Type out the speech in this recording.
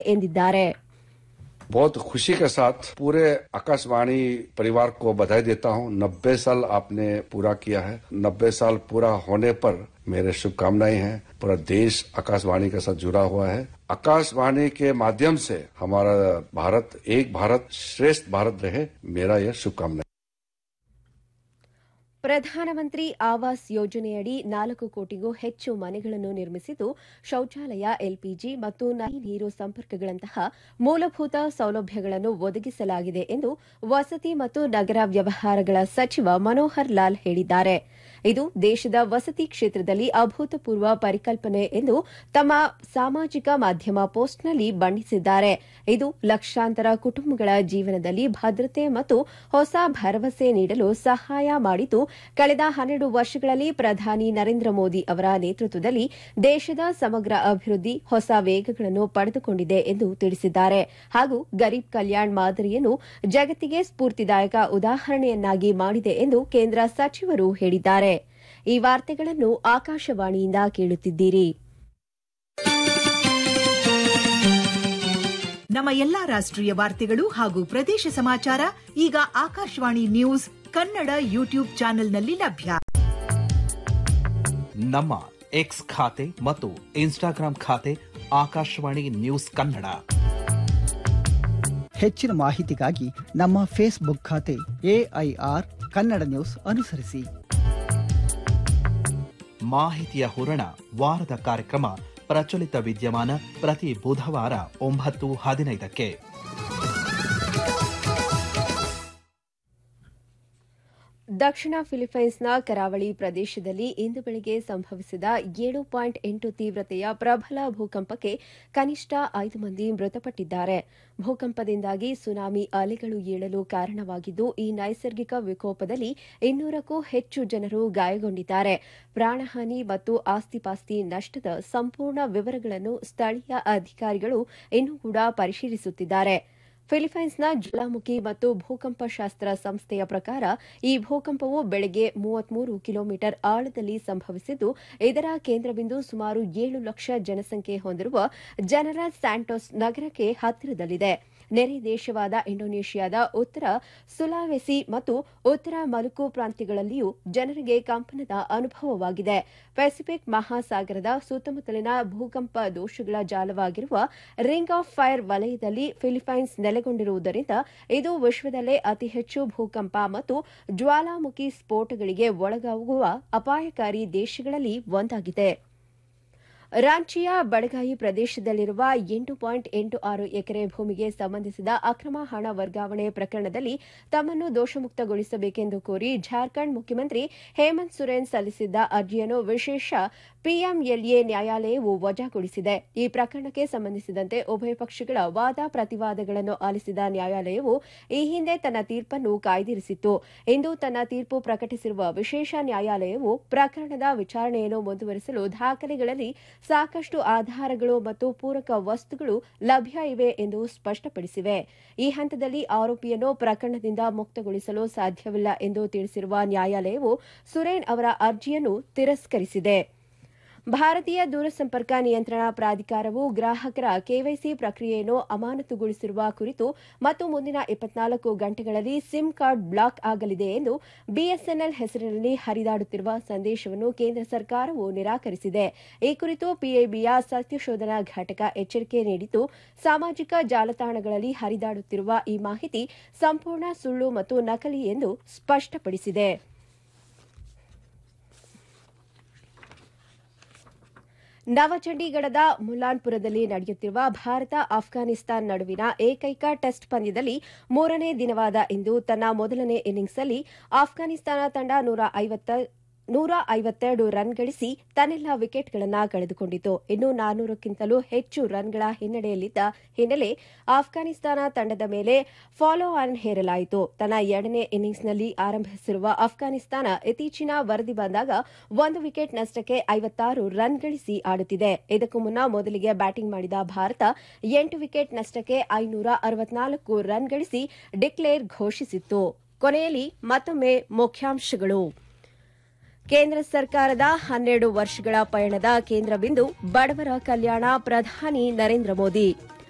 ಎಂದಿದ್ದಾರೆ बहुत खुशी के साथ पूरे आकाशवाणी परिवार को बधाई देता हूं नब्बे साल आपने पूरा किया है नब्बे साल पूरा होने पर मेरे शुभकामनाएं हैं पूरा देश आकाशवाणी के साथ जुड़ा हुआ है आकाशवाणी के माध्यम से हमारा भारत एक भारत श्रेष्ठ भारत रहे मेरा यह शुभकामनाएं ಪ್ರಧಾನಮಂತ್ರಿ ಆವಾಸ್ ಯೋಜನೆಯಡಿ ನಾಲ್ಕು ಕೋಟಿಗೂ ಹೆಚ್ಚು ಮನೆಗಳನ್ನು ನಿರ್ಮಿಸಿದ್ದು ಶೌಚಾಲಯ ಎಲ್ಪಿಜಿ ಮತ್ತು ನದಿ ನೀರು ಸಂಪರ್ಕಗಳಂತಹ ಮೂಲಭೂತ ಸೌಲಭ್ಯಗಳನ್ನು ಒದಗಿಸಲಾಗಿದೆ ಎಂದು ವಸತಿ ಮತ್ತು ನಗರ ವ್ಯವಹಾರಗಳ ಸಚಿವ ಮನೋಹರ್ ಲಾಲ್ ಹೇಳಿದ್ದಾರೆ ಇದು ದೇಶದ ವಸತಿ ಕ್ಷೇತ್ರದಲ್ಲಿ ಅಭೂತಪೂರ್ವ ಪರಿಕಲ್ಪನೆ ಎಂದು ತಮ್ಮ ಸಾಮಾಜಿಕ ಮಾಧ್ಯಮ ಪೋಸ್ಟ್ನಲ್ಲಿ ಬಣ್ಣಿಸಿದ್ದಾರೆ ಇದು ಲಕ್ಷಾಂತರ ಕುಟುಂಬಗಳ ಜೀವನದಲ್ಲಿ ಭದ್ರತೆ ಮತ್ತು ಹೊಸ ಭರವಸೆ ನೀಡಲು ಸಹಾಯ ಮಾಡಿದ್ದು ಕಳೆದ ಹನ್ನೆರಡು ವರ್ಷಗಳಲ್ಲಿ ಪ್ರಧಾನಿ ನರೇಂದ್ರ ಮೋದಿ ಅವರ ನೇತೃತ್ವದಲ್ಲಿ ದೇಶದ ಸಮಗ್ರ ಅಭಿವೃದ್ಧಿ ಹೊಸ ವೇಗಗಳನ್ನು ಪಡೆದುಕೊಂಡಿದೆ ಎಂದು ತಿಳಿಸಿದ್ದಾರೆ ಹಾಗೂ ಗರೀಬ್ ಕಲ್ಯಾಣ್ ಮಾದರಿಯನ್ನು ಜಗತ್ತಿಗೆ ಸ್ಫೂರ್ತಿದಾಯಕ ಉದಾಹರಣೆಯನ್ನಾಗಿ ಮಾಡಿದೆ ಎಂದು ಕೇಂದ್ರ ಸಚಿವರು ಹೇಳಿದ್ದಾರೆ ಈ ವಾರ್ತೆಗಳನ್ನು ಆಕಾಶವಾಣಿಯಿಂದ ಕೇಳುತ್ತಿದ್ದೀರಿ ನಮ್ಮ ಎಲ್ಲಾ ರಾಷ್ಟ್ರೀಯ ವಾರ್ತೆಗಳು ಹಾಗೂ ಪ್ರದೇಶ ಸಮಾಚಾರ ಈಗ ಆಕಾಶವಾಣಿ ನ್ಯೂಸ್ ಕನ್ನಡ ಯೂಟ್ಯೂಬ್ ಚಾನೆಲ್ನಲ್ಲಿ ಲಭ್ಯ ನಮ್ಮ ಎಕ್ಸ್ ಖಾತೆ ಮತ್ತು ಇನ್ಸ್ಟಾಗ್ರಾಂ ಖಾತೆ ಆಕಾಶವಾಣಿ ನ್ಯೂಸ್ ಕನ್ನಡ ಹೆಚ್ಚಿನ ಮಾಹಿತಿಗಾಗಿ ನಮ್ಮ ಫೇಸ್ಬುಕ್ ಖಾತೆ ಎಐಆರ್ ಕನ್ನಡ ನ್ಯೂಸ್ ಅನುಸರಿಸಿ ಮಾಹಿತಿಯ ಹೂರಣ ವಾರದ ಕಾರ್ಯಕ್ರಮ ಪ್ರಚಲಿತ ವಿದ್ಯಮಾನ ಪ್ರತಿ ಬುಧವಾರ ಒಂಬತ್ತು ಹದಿನೈದಕ್ಕೆ ದಕ್ಷಿಣ ಫಿಲಿಪೈನ್ಸ್ನ ಕರಾವಳಿ ಪ್ರದೇಶದಲ್ಲಿ ಇಂದು ಬೆಳಗ್ಗೆ ಸಂಭವಿಸಿದ ಏಳು ಪಾಯಿಂಟ್ ಎಂಟು ತೀವ್ರತೆಯ ಪ್ರಬಲ ಭೂಕಂಪಕ್ಕೆ ಕನಿಷ್ಠ ಐದು ಮಂದಿ ಮೃತಪಟ್ಟಿದ್ದಾರೆ ಭೂಕಂಪದಿಂದಾಗಿ ಸುನಾಮಿ ಅಲೆಗಳು ಏಳಲು ಕಾರಣವಾಗಿದ್ದು ಈ ನೈಸರ್ಗಿಕ ವಿಕೋಪದಲ್ಲಿ ಇನ್ನೂರಕ್ಕೂ ಹೆಚ್ಚು ಜನರು ಗಾಯಗೊಂಡಿದ್ದಾರೆ ಪ್ರಾಣಹಾನಿ ಮತ್ತು ಆಸ್ತಿಪಾಸ್ತಿ ನಷ್ಟದ ಸಂಪೂರ್ಣ ವಿವರಗಳನ್ನು ಸ್ಥಳೀಯ ಅಧಿಕಾರಿಗಳು ಇನ್ನೂ ಕೂಡ ಪರಿಶೀಲಿಸುತ್ತಿದ್ದಾರೆ ಫಿಲಿಪೈನ್ಸ್ನ ಜ್ವಾಲಾಮುಖಿ ಮತ್ತು ಭೂಕಂಪ ಶಾಸ್ತ್ರ ಸಂಸ್ಥೆಯ ಪ್ರಕಾರ ಈ ಭೂಕಂಪವು ಬೆಳಗ್ಗೆ ಮೂವತ್ಮೂರು ಕಿಲೋಮೀಟರ್ ಆಳದಲ್ಲಿ ಸಂಭವಿಸಿದ್ದು ಇದರ ಕೇಂದ್ರಬಿಂದು ಸುಮಾರು ಏಳು ಲಕ್ಷ ಜನಸಂಖ್ಯೆ ಹೊಂದಿರುವ ಜನರಲ್ ಸ್ಯಾಂಟೋಸ್ ನಗರಕ್ಕೆ ಹತ್ತಿರದಲ್ಲಿದೆ ನೆರೆ ದೇಶವಾದ ಇಂಡೋನೇಷ್ಯಾದ ಉತ್ತರ ಸುಲಾವೆಸಿ ಮತ್ತು ಉತ್ತರ ಮಲುಕು ಪ್ರಾಂತ್ಯಗಳಲ್ಲಿಯೂ ಜನರಿಗೆ ಕಂಪನದ ಅನುಭವವಾಗಿದೆ ಪೆಸಿಫಿಕ್ ಮಹಾಸಾಗರದ ಸುತ್ತಮುತ್ತಲಿನ ಭೂಕಂಪ ದೋಷಗಳ ಜಾಲವಾಗಿರುವ ರಿಂಗ್ ಆಫ್ ಫೈರ್ ವಲಯದಲ್ಲಿ ಫಿಲಿಪೈನ್ಸ್ ನೆಲೆಗೊಂಡಿರುವುದರಿಂದ ಇದು ವಿಶ್ವದಲ್ಲೇ ಅತಿ ಹೆಚ್ಚು ಭೂಕಂಪ ಮತ್ತು ಜ್ವಾಲಾಮುಖಿ ಸ್ಫೋಟಗಳಿಗೆ ಒಳಗಾಗುವ ಅಪಾಯಕಾರಿ ದೇಶಗಳಲ್ಲಿ ಒಂದಾಗಿದೆ ರಾಂಚಿಯ ಬಡಗಾಯಿ ಪ್ರದೇಶದಲ್ಲಿರುವ ಎಂಟು ಪಾಯಿಂಟ್ ಎಂಟು ಆರು ಎಕರೆ ಭೂಮಿಗೆ ಸಂಬಂಧಿಸಿದ ಅಕ್ರಮ ಹಣ ವರ್ಗಾವಣೆ ಪ್ರಕರಣದಲ್ಲಿ ತಮ್ಮನ್ನು ದೋಷಮುಕ್ತಗೊಳಿಸಬೇಕೆಂದು ಕೋರಿ ಜಾರ್ಖಂಡ್ ಮುಖ್ಯಮಂತ್ರಿ ಹೇಮಂತ್ ಸೊರೇನ್ ಸಲ್ಲಿಸಿದ್ದ ಅರ್ಜಿಯನ್ನು ವಿಶೇಷ ಪಿಎಂಎಲ್ಎ ನ್ಯಾಯಾಲಯವು ವಜಾಗೊಳಿಸಿದೆ ಈ ಪ್ರಕರಣಕ್ಕೆ ಸಂಬಂಧಿಸಿದಂತೆ ಉಭಯ ಪಕ್ಷಗಳ ವಾದ ಪ್ರತಿವಾದಗಳನ್ನು ಆಲಿಸಿದ ನ್ಯಾಯಾಲಯವು ಈ ಹಿಂದೆ ತನ್ನ ತೀರ್ಪನ್ನು ಕಾಯ್ದಿರಿಸಿತ್ತು ಇಂದು ತನ್ನ ತೀರ್ಪು ಪ್ರಕಟಿಸಿರುವ ವಿಶೇಷ ನ್ಯಾಯಾಲಯವು ಪ್ರಕರಣದ ವಿಚಾರಣೆಯನ್ನು ಮುಂದುವರೆಸಲು ದಾಖಲೆಗಳಲ್ಲಿ ಸಾಕಷ್ಟು ಆಧಾರಗಳು ಮತ್ತು ಪೂರಕ ವಸ್ತುಗಳು ಲಭ್ಯ ಇವೆ ಎಂದು ಸ್ಪಷ್ಟಪಡಿಸಿವೆ ಈ ಹಂತದಲ್ಲಿ ಆರೋಪಿಯನ್ನು ಪ್ರಕರಣದಿಂದ ಮುಕ್ತಗೊಳಿಸಲು ಸಾಧ್ಯವಿಲ್ಲ ಎಂದು ತಿಳಿಸಿರುವ ನ್ಯಾಯಾಲಯವು ಸುರೇನ್ ಅವರ ಅರ್ಜಿಯನ್ನು ತಿರಸ್ಕರಿಸಿದೆ ಭಾರತೀಯ ದೂರಸಂಪರ್ಕ ನಿಯಂತ್ರಣ ಪ್ರಾಧಿಕಾರವು ಗ್ರಾಹಕರ ಕೆವೈಸಿ ಪ್ರಕ್ರಿಯೆಯನ್ನು ಅಮಾನತುಗೊಳಿಸಿರುವ ಕುರಿತು ಮತ್ತು ಮುಂದಿನ ಇಪ್ಪತ್ನಾಲ್ಕು ಗಂಟೆಗಳಲ್ಲಿ ಸಿಮ್ ಕಾರ್ಡ್ ಬ್ಲಾಕ್ ಆಗಲಿದೆ ಎಂದು ಬಿಎಸ್ಎನ್ಎಲ್ ಹೆಸರಿನಲ್ಲಿ ಹರಿದಾಡುತ್ತಿರುವ ಸಂದೇಶವನ್ನು ಕೇಂದ್ರ ಸರ್ಕಾರವು ನಿರಾಕರಿಸಿದೆ ಈ ಕುರಿತು ಪಿಐಬಿಯ ಸತ್ಯಶೋಧನಾ ಘಟಕ ಎಚ್ಚರಿಕೆ ನೀಡಿದ್ದು ಸಾಮಾಜಿಕ ಜಾಲತಾಣಗಳಲ್ಲಿ ಹರಿದಾಡುತ್ತಿರುವ ಈ ಮಾಹಿತಿ ಸಂಪೂರ್ಣ ಸುಳ್ಳು ಮತ್ತು ನಕಲಿ ಎಂದು ಸ್ಪಷ್ಟಪಡಿಸಿದೆ ನವಚಂಡೀಗಢದ ಮುಲಾನ್ಪುರದಲ್ಲಿ ನಡೆಯುತ್ತಿರುವ ಭಾರತ ಆಫ್ಘಾನಿಸ್ತಾನ್ ನಡುವಿನ ಏಕೈಕ ಟೆಸ್ಟ್ ಪಂದ್ಯದಲ್ಲಿ ಮೂರನೇ ದಿನವಾದ ಇಂದು ತನ್ನ ಮೊದಲನೇ ಇನ್ನಿಂಗ್ಸ್ನಲ್ಲಿ ಆಫ್ಘಾನಿಸ್ತಾನ ತಂಡ ನೂರ ಐವತ್ತೆರಡು ರನ್ ಗಳಿಸಿ ತನ್ನೆಲ್ಲ ವಿಕೆಟ್ಗಳನ್ನು ಕಳೆದುಕೊಂಡಿತು ಇನ್ನು ನಾನ್ನೂರಕ್ಕಿಂತಲೂ ಹೆಚ್ಚು ರನ್ಗಳ ಹಿನ್ನಡೆಯಲ್ಲಿದ್ದ ಹಿನ್ನೆಲೆ ಆಫ್ಘಾನಿಸ್ತಾನ ತಂಡದ ಮೇಲೆ ಫಾಲೋ ಆನ್ ಹೇರಲಾಯಿತು ತನ್ನ ಎರಡನೇ ಇನ್ನಿಂಗ್ಸ್ನಲ್ಲಿ ಆರಂಭಿಸಿರುವ ಆಫ್ಘಾನಿಸ್ತಾನ ಇತ್ತೀಚಿನ ವರದಿ ಬಂದಾಗ ಒಂದು ವಿಕೆಟ್ ನಷ್ಟಕ್ಕೆ ಐವತ್ತಾರು ರನ್ ಗಳಿಸಿ ಆಡುತ್ತಿದೆ ಇದಕ್ಕೂ ಮುನ್ನ ಮೊದಲಿಗೆ ಬ್ಯಾಟಿಂಗ್ ಮಾಡಿದ ಭಾರತ ಎಂಟು ವಿಕೆಟ್ ನಷ್ಟಕ್ಕೆ ಐನೂರ ಅರವತ್ನಾಲ್ಕು ರನ್ ಗಳಿಸಿ ಡಿಕ್ಲೇರ್ ಘೋಷಿಸಿತ್ತು ಕೊನೆಯಲ್ಲಿ ಮತ್ತೊಮ್ಮೆ ಮುಖ್ಯಾಂಶಗಳು ಕೇಂದ್ರ ಸರ್ಕಾರದ ಹನ್ನೆರಡು ವರ್ಷಗಳ ಪಯಣದ ಕೇಂದ್ರ ಬಿಂದು ಬಡವರ ಕಲ್ಯಾಣ ಪ್ರಧಾನಿ ನರೇಂದ್ರ ಮೋದಿ